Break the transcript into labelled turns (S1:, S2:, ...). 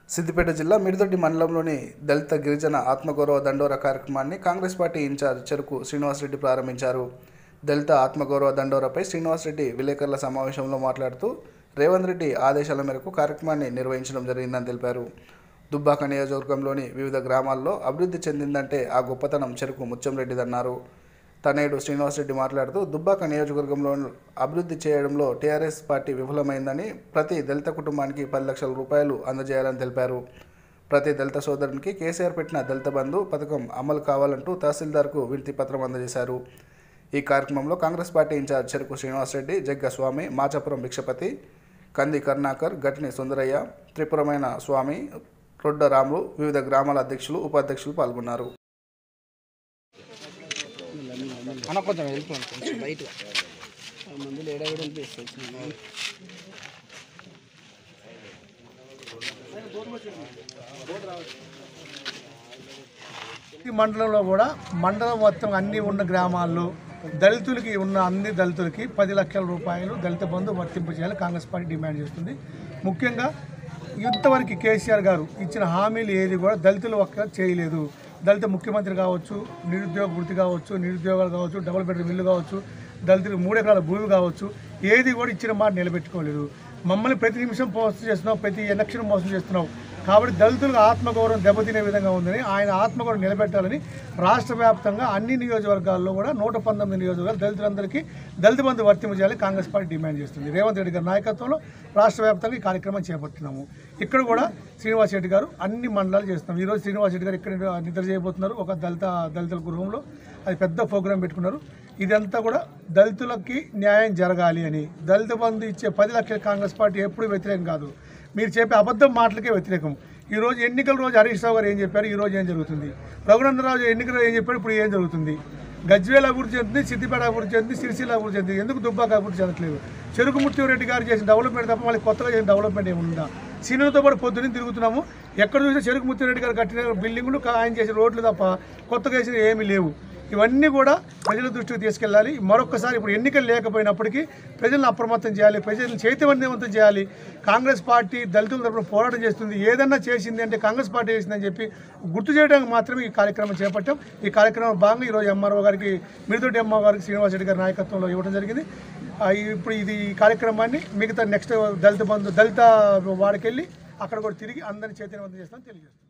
S1: సిద్దిపేట జిల్లా మిడిదొడ్డి మండలంలోని దళిత గిరిజన ఆత్మగౌరవ దండోర కార్యక్రమాన్ని కాంగ్రెస్ పార్టీ ఇన్ఛార్జ్ చెరుకు శ్రీనివాసరెడ్డి ప్రారంభించారు దళిత ఆత్మగౌరవ దండోరపై శ్రీనివాసరెడ్డి విలేకరుల సమావేశంలో మాట్లాడుతూ రేవంత్ రెడ్డి ఆదేశాల మేరకు కార్యక్రమాన్ని నిర్వహించడం జరిగిందని తెలిపారు దుబ్బాక నియోజకవర్గంలోని వివిధ గ్రామాల్లో అభివృద్ధి చెందిందంటే ఆ గొప్పతనం చెరుకు ముత్యంరెడ్డిదన్నారు తనేడు శ్రీనివాసరెడ్డి మాట్లాడుతూ దుబ్బాక నియోజకవర్గంలో అభివృద్ధి చేయడంలో టీఆర్ఎస్ పార్టీ విఫలమైందని ప్రతి దళిత కుటుంబానికి పది లక్షల రూపాయలు అందజేయాలని తెలిపారు ప్రతి దళిత సోదరునికి కేసీఆర్ పెట్టిన దళిత బంధు పథకం అమలు కావాలంటూ తహసీల్దార్కు వినతి పత్రం అందజేశారు ఈ కార్యక్రమంలో కాంగ్రెస్ పార్టీ ఇన్ఛార్జ్ చెరుకు శ్రీనివాసరెడ్డి జగ్గ స్వామి మాచాపురం భిక్షపతి కంది కరుణాకర్ గట్ని సుందరయ్య త్రిపురమైన స్వామి రొడ్డ రాములు వివిధ గ్రామాల అధ్యక్షులు ఉపాధ్యక్షులు పాల్గొన్నారు
S2: అన్న కొంచెం వెళ్ళిపోండి కొంచెం బయటగా మందులు ఏడావిడ వెళ్ళిపోయి
S3: ఈ మండలంలో కూడా మండలం మొత్తం అన్ని ఉన్న గ్రామాల్లో దళితులకి ఉన్న అన్ని దళితులకి పది లక్షల రూపాయలు దళిత బంధు వర్తింపు చేయాలి కాంగ్రెస్ పార్టీ డిమాండ్ చేస్తుంది ముఖ్యంగా ఇంతవరకు కేసీఆర్ గారు ఇచ్చిన హామీలు ఏది కూడా దళితులు ఒక్క చేయలేదు దళిత ముఖ్యమంత్రి కావచ్చు నిరుద్యోగ వృత్తి కావచ్చు నిరుద్యోగాలు కావచ్చు డబుల్ బెడ్రూమ్ ఇల్లు కావచ్చు దళితులకు మూడు ఎకరాల భూమి కావచ్చు ఏది కూడా ఇచ్చిన మాట నిలబెట్టుకోలేదు మమ్మల్ని ప్రతి నిమిషం మోసం చేస్తున్నావు ప్రతి ఎలక్షన్ మోసం చేస్తున్నావు కాబట్టి దళితులకు ఆత్మగౌరవం దెబ్బతినే విధంగా ఉందని ఆయన ఆత్మగౌరవం నిలబెట్టాలని రాష్ట్ర వ్యాప్తంగా అన్ని నియోజకవర్గాల్లో కూడా నూట పంతొమ్మిది నియోజకవర్గాలు దళితులందరికీ దళిత బంధు వర్తింపు చేయాలి కాంగ్రెస్ పార్టీ డిమాండ్ చేస్తుంది రేవంత్ రెడ్డి గారి నాయకత్వంలో రాష్ట్ర వ్యాప్తంగా ఈ కార్యక్రమం చేపడుతున్నాము ఇక్కడ కూడా శ్రీనివాస్ రెడ్డి గారు అన్ని మండలాలు చేస్తున్నాం ఈరోజు శ్రీనివాస్ రెడ్డి గారు ఇక్కడ నిద్ర చేయబోతున్నారు ఒక దళిత దళితుల గృహంలో అది పెద్ద ప్రోగ్రాం పెట్టుకున్నారు ఇదంతా కూడా దళితులకి న్యాయం జరగాలి అని దళిత బంధు ఇచ్చే పది లక్షల కాంగ్రెస్ పార్టీ ఎప్పుడు వ్యతిరేకం కాదు మీరు చెప్పే అబద్ధం మాటలకే వ్యతిరేకం ఈ రోజు ఎన్నికల రోజు హరీష్ రావు గారు ఏం చెప్పారు ఈ రోజు ఏం జరుగుతుంది రఘునందరావు ఎన్నికలు ఏం చెప్పారు ఇప్పుడు ఏం జరుగుతుంది గజ్వేల్ అభివృద్ధి చెందుతుంది సిద్దిపేట అభివృద్ధి చెందుతుంది సిరిసిల్ల అభివృద్ధి చెందుతుంది ఎందుకు దుబ్బాక అభివృద్ధి చెందట్లేదు చెరుకు ముత్తిరెడ్డి గారు చేసిన డెవలప్మెంట్ తప్ప మళ్ళీ కొత్తగా చేసిన డెవలప్మెంట్ ఏముందా సీనియర్తో పాటు పొద్దున్నే తిరుగుతున్నాము ఎక్కడ చూసినా చెరుకు ముత్తిరెడ్డి గారు కట్టిన బిల్డింగులు ఆయన చేసిన రోడ్లు తప్ప కొత్తగా చేసిన ఏమీ లేవు ఇవన్నీ కూడా ప్రజల దృష్టికి తీసుకెళ్ళాలి మరొకసారి ఇప్పుడు ఎన్నికలు లేకపోయినప్పటికీ ప్రజలను అప్రమత్తం చేయాలి ప్రజలను చైతన్యవంతం చేయాలి కాంగ్రెస్ పార్టీ దళితుల తరపున పోరాటం చేస్తుంది ఏదన్నా చేసింది అంటే కాంగ్రెస్ పార్టీ చేసిందని చెప్పి గుర్తు చేయడానికి మాత్రమే ఈ కార్యక్రమం చేపట్టాం ఈ కార్యక్రమం భాగంగా ఈరోజు ఎంఆర్ఓ గారికి మిరుదొడ్డి ఎంఆర్ గారికి శ్రీనివాస్ రెడ్డి గారి నాయకత్వంలో ఇవ్వడం జరిగింది ఆ, ఇప్పుడు ఇది ఈ కార్యక్రమాన్ని మిగతా నెక్స్ట్ దళిత బంధు దళిత వాడికి వెళ్ళి అక్కడ కూడా తిరిగి అందరినీ చైతన్యవంతం చేస్తామని తెలియజేస్తాం